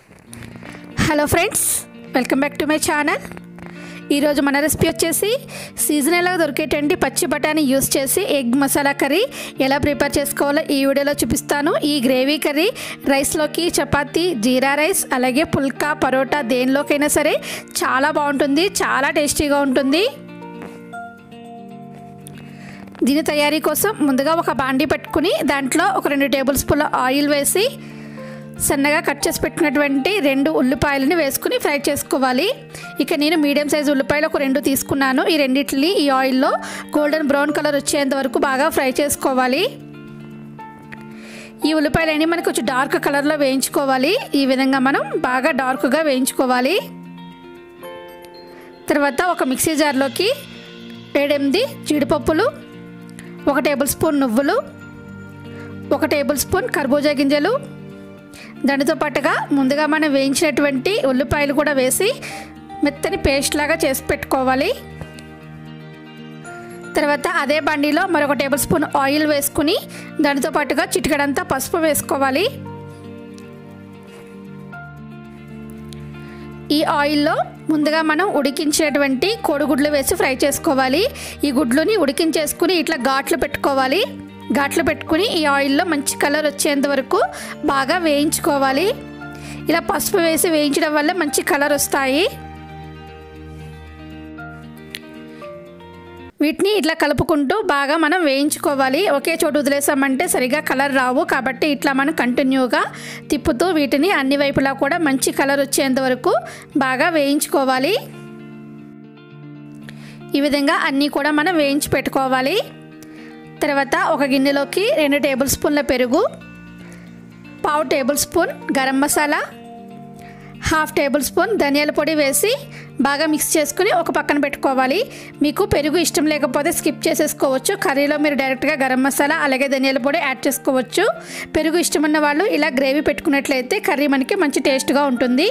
hello friends welcome back to my channel ఈరోజు మన recipe వచ్చేసి సీజనల్గా దొరికేటువంటి పచ్చి బఠానీ యూస్ చేసి ఎగ్ మసాలా కర్రీ ఎలా ప్రిపేర్ చేసుకోవాలో ఈ వీడియోలో చూపిస్తాను ఈ గ్రేవీ కర్రీ రైస్లోకి చపాతీ జీరా రైస్ అలాగే పుల్కా పరోటా దేనిలోకైనా సరే చాలా బాగుంటుంది చాలా టేస్టీగా ఉంటుంది దీని తయారీ కోసం ముందుగా ఒక బాండీ పెట్టుకుని దాంట్లో ఒక రెండు టేబుల్ స్పూన్ల ఆయిల్ వేసి సన్నగా కట్ చేసి పెట్టినటువంటి రెండు ఉల్లిపాయలని వేసుకుని ఫ్రై చేసుకోవాలి ఇక నేను మీడియం సైజు ఉల్లిపాయలు ఒక రెండు తీసుకున్నాను ఈ రెండింటిని ఈ ఆయిల్లో గోల్డెన్ బ్రౌన్ కలర్ వచ్చేంత వరకు బాగా ఫ్రై చేసుకోవాలి ఈ ఉల్లిపాయలన్నీ మనకు కొంచెం డార్క్ కలర్లో వేయించుకోవాలి ఈ విధంగా మనం బాగా డార్క్గా వేయించుకోవాలి తర్వాత ఒక మిక్సీ జార్లోకి ఏడెనిమిది జీడిపప్పులు ఒక టేబుల్ స్పూన్ నువ్వులు ఒక టేబుల్ స్పూన్ కర్బూజా గింజలు దానితో పాటుగా ముందుగా మనం వేయించినటువంటి ఉల్లిపాయలు కూడా వేసి మెత్తని పేస్ట్ లాగా చేసి పెట్టుకోవాలి తర్వాత అదే బండిలో మరొక టేబుల్ స్పూన్ ఆయిల్ వేసుకుని దానితో పాటుగా చిటికడంతా పసుపు వేసుకోవాలి ఈ ఆయిల్లో ముందుగా మనం ఉడికించినటువంటి కోడిగుడ్లు వేసి ఫ్రై చేసుకోవాలి ఈ గుడ్లుని ఉడికించేసుకుని ఇట్లా ఘాట్లు పెట్టుకోవాలి ఘాట్లు పెట్టుకుని ఈ ఆయిల్లో మంచి కలర్ వచ్చేంత వరకు బాగా వేయించుకోవాలి ఇలా పసుపు వేసి వేయించడం వల్ల మంచి కలర్ వస్తాయి వీటిని ఇట్లా కలుపుకుంటూ బాగా మనం వేయించుకోవాలి ఒకే చోటు వదిలేసామంటే సరిగా కలర్ రావు కాబట్టి ఇట్లా మనం కంటిన్యూగా తిప్పుతూ వీటిని అన్ని వైపులా కూడా మంచి కలర్ వచ్చేంత వరకు బాగా వేయించుకోవాలి ఈ విధంగా అన్నీ కూడా మనం వేయించి పెట్టుకోవాలి తర్వాత ఒక గిన్నెలోకి రెండు టేబుల్ స్పూన్ల పెరుగు పావు tablespoon garam masala half tablespoon ధనియాల పొడి వేసి బాగా మిక్స్ చేసుకుని ఒక పక్కన పెట్టుకోవాలి మీకు పెరుగు ఇష్టం లేకపోతే స్కిప్ చేసేసుకోవచ్చు కర్రీలో మీరు డైరెక్ట్గా గరం మసాలా అలాగే ధనియాల పొడి యాడ్ చేసుకోవచ్చు పెరుగు ఇష్టమున్న వాళ్ళు ఇలా గ్రేవీ పెట్టుకున్నట్లయితే కర్రీ మనకి మంచి టేస్ట్గా ఉంటుంది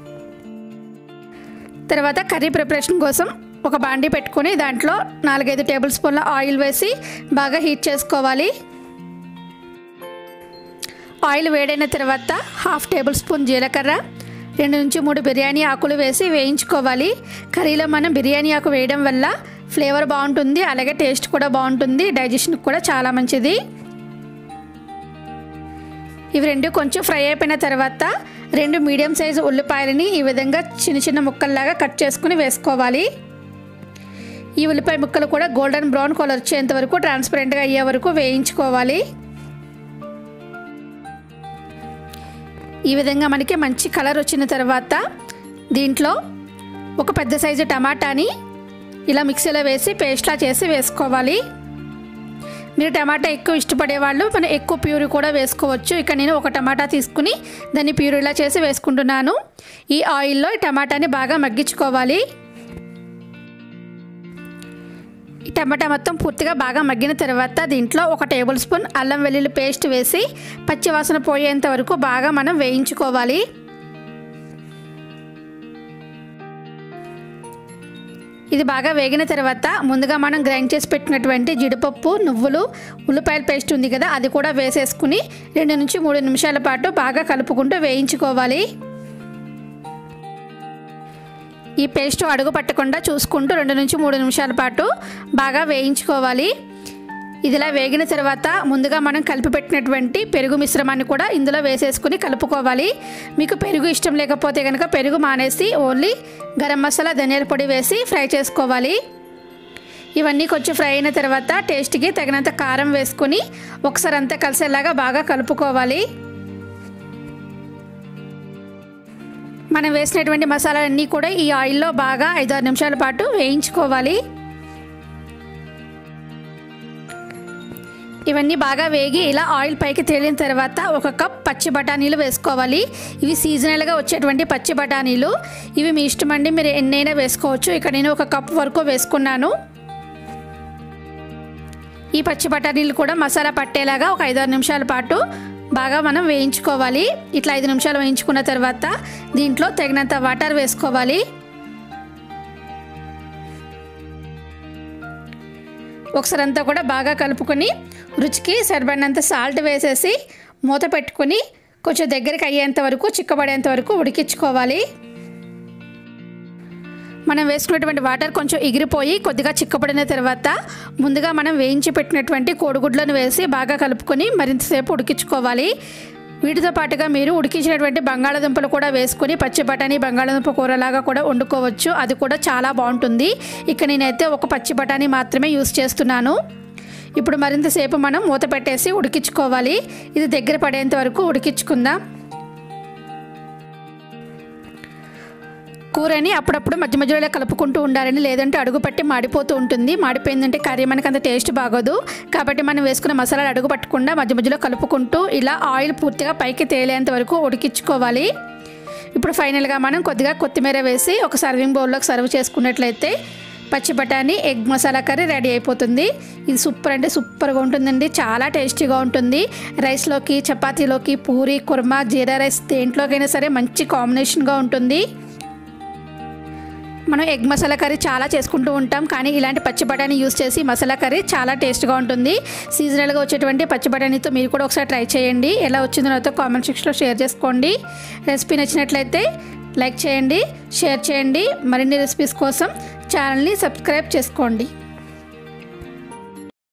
తర్వాత కర్రీ ప్రిపరేషన్ కోసం ఒక బాండీ పెట్టుకొని దాంట్లో నాలుగైదు టేబుల్ స్పూన్ల ఆయిల్ వేసి బాగా హీట్ చేసుకోవాలి ఆయిల్ వేడైన తర్వాత హాఫ్ టేబుల్ స్పూన్ జీలకర్ర రెండు నుంచి మూడు బిర్యానీ ఆకులు వేసి వేయించుకోవాలి కర్రీలో మనం బిర్యానీ ఆకు వేయడం వల్ల ఫ్లేవర్ బాగుంటుంది అలాగే టేస్ట్ కూడా బాగుంటుంది డైజెషన్కి కూడా చాలా మంచిది ఇవి రెండు కొంచెం ఫ్రై అయిపోయిన తర్వాత రెండు మీడియం సైజు ఉల్లిపాయలని ఈ విధంగా చిన్న చిన్న ముక్కల్లాగా కట్ చేసుకుని వేసుకోవాలి ఈ ఉల్లిపాయ ముక్కలు కూడా గోల్డెన్ బ్రౌన్ కలర్ వచ్చేంత వరకు ట్రాన్స్పరెంట్గా అయ్యే వరకు వేయించుకోవాలి ఈ విధంగా మనకి మంచి కలర్ వచ్చిన తర్వాత దీంట్లో ఒక పెద్ద సైజు టమాటాని ఇలా మిక్సీలో వేసి పేస్ట్లా చేసి వేసుకోవాలి మీరు టమాటా ఎక్కువ ఇష్టపడే వాళ్ళు మనం ఎక్కువ ప్యూరీ కూడా వేసుకోవచ్చు ఇక నేను ఒక టమాటా తీసుకుని దాన్ని ప్యూరీలా చేసి వేసుకుంటున్నాను ఈ ఆయిల్లో ఈ టమాటాని బాగా మగ్గించుకోవాలి ఈ టమాటా మొత్తం పూర్తిగా బాగా మగ్గిన తర్వాత దీంట్లో ఒక టేబుల్ స్పూన్ అల్లం వెల్లుల్లి పేస్ట్ వేసి పచ్చివాసన పోయేంత వరకు బాగా మనం వేయించుకోవాలి ఇది బాగా వేగిన తర్వాత ముందుగా మనం గ్రైండ్ చేసి పెట్టినటువంటి జీడిపప్పు నువ్వులు ఉల్లిపాయల పేస్ట్ ఉంది కదా అది కూడా వేసేసుకుని రెండు నుంచి మూడు నిమిషాల పాటు బాగా కలుపుకుంటూ వేయించుకోవాలి ఈ పేస్ట్ అడుగు పట్టకుండా చూసుకుంటూ రెండు నుంచి మూడు నిమిషాల పాటు బాగా వేయించుకోవాలి ఇదిలా వేగిన తర్వాత ముందుగా మనం కలిపి పెట్టినటువంటి పెరుగు మిశ్రమాన్ని కూడా ఇందులో వేసేసుకుని కలుపుకోవాలి మీకు పెరుగు ఇష్టం లేకపోతే కనుక పెరుగు మానేసి ఓన్లీ గరం మసాలా ధనియాల పొడి వేసి ఫ్రై చేసుకోవాలి ఇవన్నీ కొంచెం ఫ్రై అయిన తర్వాత టేస్ట్కి తగినంత కారం వేసుకొని ఒకసారి అంతా కలిసేలాగా బాగా కలుపుకోవాలి మనం వేసినటువంటి మసాలాలన్నీ కూడా ఈ ఆయిల్లో బాగా ఐదారు నిమిషాల పాటు వేయించుకోవాలి ఇవన్నీ బాగా వేగి ఇలా ఆయిల్ పైకి తేలిన తర్వాత ఒక కప్ పచ్చి బఠానీలు వేసుకోవాలి ఇవి సీజనల్గా వచ్చేటువంటి పచ్చి బఠానీలు ఇవి మీ ఇష్టం అండి మీరు ఎన్నైనా వేసుకోవచ్చు ఇక్కడ నేను ఒక కప్ వరకు వేసుకున్నాను ఈ పచ్చి బఠానీలు కూడా మసాలా పట్టేలాగా ఒక ఐదారు నిమిషాల పాటు బాగా మనం వేయించుకోవాలి ఇట్లా ఐదు నిమిషాలు వేయించుకున్న తర్వాత దీంట్లో తగినంత వాటర్ వేసుకోవాలి ఒకసారి అంతా కూడా బాగా కలుపుకొని రుచికి సరిపడినంత సాల్ట్ వేసేసి మూత పెట్టుకొని కొంచెం దగ్గరికి అయ్యేంత వరకు చిక్కబడేంత వరకు ఉడికించుకోవాలి మనం వేసుకున్నటువంటి వాటర్ కొంచెం ఎగిరిపోయి కొద్దిగా చిక్కబడిన తర్వాత ముందుగా మనం వేయించి పెట్టినటువంటి కోడిగుడ్లను వేసి బాగా కలుపుకొని మరింతసేపు ఉడికించుకోవాలి వీటితో పాటుగా మీరు ఉడికించినటువంటి బంగాళాదుంపలు కూడా వేసుకొని పచ్చి బఠానీ బంగాళాదుంప కూరలాగా కూడా వండుకోవచ్చు అది కూడా చాలా బాగుంటుంది ఇక నేనైతే ఒక పచ్చి బఠానీ మాత్రమే యూస్ చేస్తున్నాను ఇప్పుడు మరింతసేపు మనం మూత పెట్టేసి ఉడికించుకోవాలి ఇది దగ్గర పడేంత వరకు ఉడికించుకుందాం కూరని అప్పుడప్పుడు మధ్య మధ్యలో కలుపుకుంటూ ఉండాలని లేదంటే అడుగు పట్టి మాడిపోతూ ఉంటుంది మాడిపోయిందంటే కర్రీ మనకి అంత టేస్ట్ బాగోదు కాబట్టి మనం వేసుకున్న మసాలాలు అడుగు పట్టకుండా మధ్య మధ్యలో కలుపుకుంటూ ఇలా ఆయిల్ పూర్తిగా పైకి తేలేంత వరకు ఉడికించుకోవాలి ఇప్పుడు ఫైనల్గా మనం కొద్దిగా కొత్తిమీర వేసి ఒక సర్వింగ్ బౌల్లోకి సర్వ్ చేసుకున్నట్లయితే పచ్చి బఠానీ ఎగ్ మసాలా కర్రీ రెడీ అయిపోతుంది ఇది సూపర్ అంటే సూపర్గా ఉంటుందండి చాలా టేస్టీగా ఉంటుంది రైస్లోకి చపాతీలోకి పూరి కుర్మా జీరా రైస్ దేంట్లోకైనా సరే మంచి కాంబినేషన్గా ఉంటుంది మనం ఎగ్ మసాలా కర్రీ చాలా చేసుకుంటూ ఉంటాం కానీ ఇలాంటి పచ్చి బఠానీ యూస్ చేసి మసాలా కర్రీ చాలా టేస్ట్గా ఉంటుంది సీజనల్గా వచ్చేటువంటి పచ్చి బఠానీతో మీరు కూడా ఒకసారి ట్రై చేయండి ఎలా వచ్చిందో నాతో కామెంట్ సెక్షన్లో షేర్ చేసుకోండి రెసిపీ నచ్చినట్లయితే లైక్ చేయండి షేర్ చేయండి మరిన్ని రెసిపీస్ కోసం ఛానల్ని సబ్స్క్రైబ్ చేసుకోండి